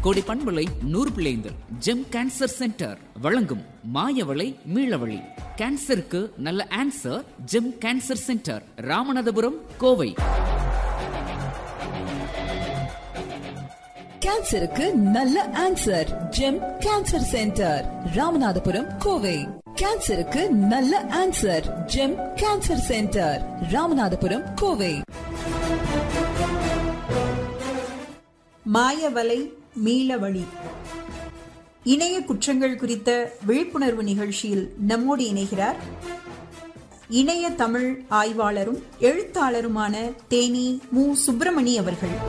கோடை பண்பலை நூறு பிள்ளைந்தல் ஜெம் கேன்சர் சென்டர் வழங்கும் மாயவளை மீளவழி கேன்சருக்கு நல்ல answer GEM cancer centre Ramanathapuram Kovai கேன்சருக்கு நல்ல answer GEM cancer centre Ramanathapuram Kovai கேன்சருக்கு நல்ல answer GEM cancer centre Ramanathapuram Kovai மாயவலை மீளவழி இணைய குற்றங்கள் குறித்த விழிப்புணர்வு நிகழ்ச்சியில் நம்மோடு இணைகிறார் இணைய தமிழ் ஆய்வாளரும் எழுத்தாளருமான தேனி மு சுப்பிரமணி அவர்கள்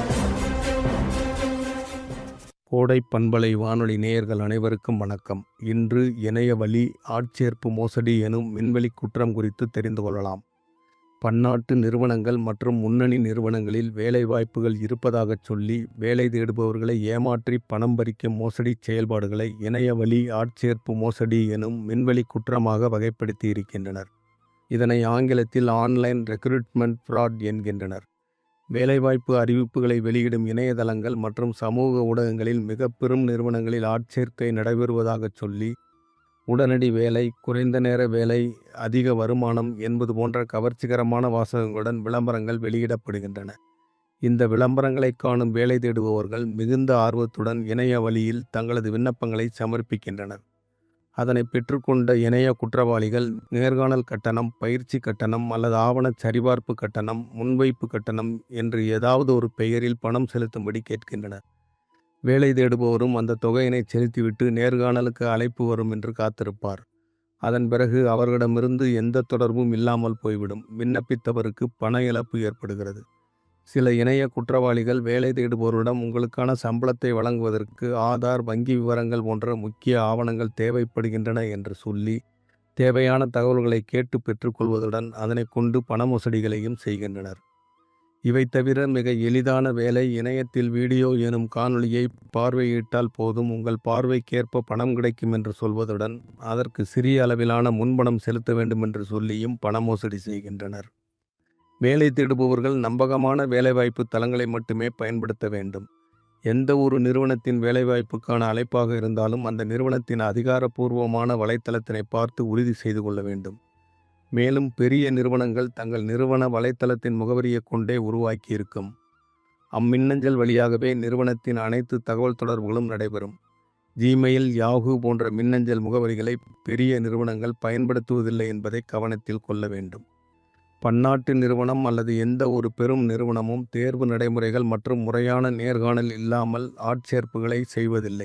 கோடை பண்பலை வானொலி நேயர்கள் அனைவருக்கும் வணக்கம் இன்று இணைய வழி ஆட்சேர்ப்பு மோசடி எனும் விண்வெளி குற்றம் குறித்து தெரிந்து கொள்ளலாம் பன்னாட்டு நிறுவனங்கள் மற்றும் முன்னணி நிறுவனங்களில் வேலைவாய்ப்புகள் இருப்பதாகச் சொல்லி வேலை தேடுபவர்களை ஏமாற்றி பணம் பறிக்கும் மோசடி செயல்பாடுகளை இணைய வழி ஆட்சேர்ப்பு மோசடி எனும் விண்வெளி குற்றமாக வகைப்படுத்தி இருக்கின்றனர் இதனை ஆங்கிலத்தில் ஆன்லைன் ரெக்ரூட்மெண்ட் ஃப்ராட் என்கின்றனர் வேலைவாய்ப்பு அறிவிப்புகளை வெளியிடும் இணையதளங்கள் மற்றும் சமூக ஊடகங்களில் மிக பெரும் நிறுவனங்களில் ஆட்சேர்க்கை நடைபெறுவதாகச் சொல்லி உடனடி வேலை குறைந்த நேர வேலை அதிக வருமானம் என்பது போன்ற கவர்ச்சிகரமான வாசகங்களுடன் விளம்பரங்கள் வெளியிடப்படுகின்றன இந்த விளம்பரங்களை காணும் வேலை தேடுபவர்கள் மிகுந்த ஆர்வத்துடன் இணைய வழியில் தங்களது விண்ணப்பங்களை சமர்ப்பிக்கின்றனர் அதனை பெற்றுக்கொண்ட இணைய குற்றவாளிகள் நேர்காணல் கட்டணம் பயிற்சி கட்டணம் அல்லது ஆவணச் சரிபார்ப்பு கட்டணம் முன்வைப்பு கட்டணம் என்று ஏதாவது ஒரு பெயரில் பணம் செலுத்தும்படி கேட்கின்றனர் வேலை தேடுபவரும் அந்த தொகையினை செலுத்திவிட்டு நேர்காணலுக்கு அழைப்பு வரும் என்று காத்திருப்பார் அதன் பிறகு அவர்களிடமிருந்து எந்த தொடர்பும் இல்லாமல் போய்விடும் விண்ணப்பித்தவருக்கு பண இழப்பு ஏற்படுகிறது சில இணைய குற்றவாளிகள் வேலை தேடுபவரிடம் உங்களுக்கான சம்பளத்தை வழங்குவதற்கு ஆதார் வங்கி விவரங்கள் போன்ற முக்கிய ஆவணங்கள் தேவைப்படுகின்றன என்று சொல்லி தேவையான தகவல்களை கேட்டு பெற்றுக்கொள்வதுடன் அதனை கொண்டு பண மோசடிகளையும் செய்கின்றனர் இவை தவிர மிக எளிதான வேலை இணையத்தில் வீடியோ எனும் காணொளியை பார்வையிட்டால் போதும் உங்கள் பார்வைக்கேற்ப பணம் கிடைக்கும் என்று சொல்வதுடன் அதற்கு சிறிய அளவிலான முன்பணம் செலுத்த வேண்டும் என்று சொல்லியும் பண மோசடி செய்கின்றனர் வேலை தேடுபவர்கள் நம்பகமான வேலைவாய்ப்பு தளங்களை மட்டுமே பயன்படுத்த வேண்டும் எந்த ஒரு நிறுவனத்தின் வேலைவாய்ப்புக்கான அழைப்பாக இருந்தாலும் அந்த நிறுவனத்தின் அதிகாரப்பூர்வமான வலைத்தளத்தினை பார்த்து உறுதி செய்து கொள்ள வேண்டும் மேலும் பெரிய நிறுவனங்கள் தங்கள் நிறுவன வலைத்தளத்தின் முகவரியை கொண்டே உருவாக்கியிருக்கும் அம்மின்னஞ்சல் வழியாகவே நிறுவனத்தின் அனைத்து தகவல் தொடர்புகளும் நடைபெறும் ஜிமெயில் யாஹூ போன்ற மின்னஞ்சல் முகவரிகளை பெரிய நிறுவனங்கள் பயன்படுத்துவதில்லை என்பதை கவனத்தில் கொள்ள வேண்டும் பன்னாட்டு நிறுவனம் அல்லது எந்த ஒரு பெரும் நிறுவனமும் தேர்வு நடைமுறைகள் மற்றும் முறையான நேர்காணல் இல்லாமல் ஆட்சேர்ப்புகளை செய்வதில்லை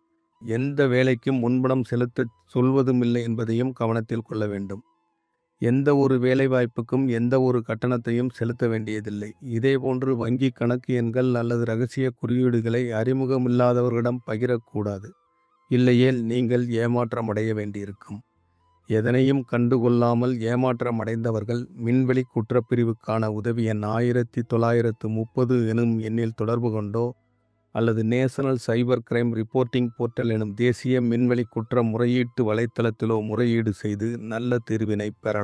எந்த வேலைக்கும் முன்பணம் செலுத்த சொல்வதும் இல்லை என்பதையும் கவனத்தில் கொள்ள வேண்டும் எந்த ஒரு வேலைவாய்ப்புக்கும் எந்த ஒரு கட்டணத்தையும் செலுத்த வேண்டியதில்லை இதேபோன்று வங்கி கணக்கு எண்கள் அல்லது ரகசிய குறியீடுகளை அறிமுகமில்லாதவர்களிடம் பகிரக்கூடாது இல்லையேல் நீங்கள் ஏமாற்றமடைய வேண்டியிருக்கும் எதனையும் கண்டுகொள்ளாமல் ஏமாற்றம் அடைந்தவர்கள் மின்வெளி குற்றப்பிரிவுக்கான உதவி எண் ஆயிரத்தி தொள்ளாயிரத்து முப்பது எனும் எண்ணில் தொடர்பு கொண்டோ அல்லது national cyber crime reporting portal எனும் தேசிய மின்வெளி குற்ற முறையீட்டு வலைத்தளத்திலோ முறையீடு செய்து நல்ல தீர்வினை பெறலாம்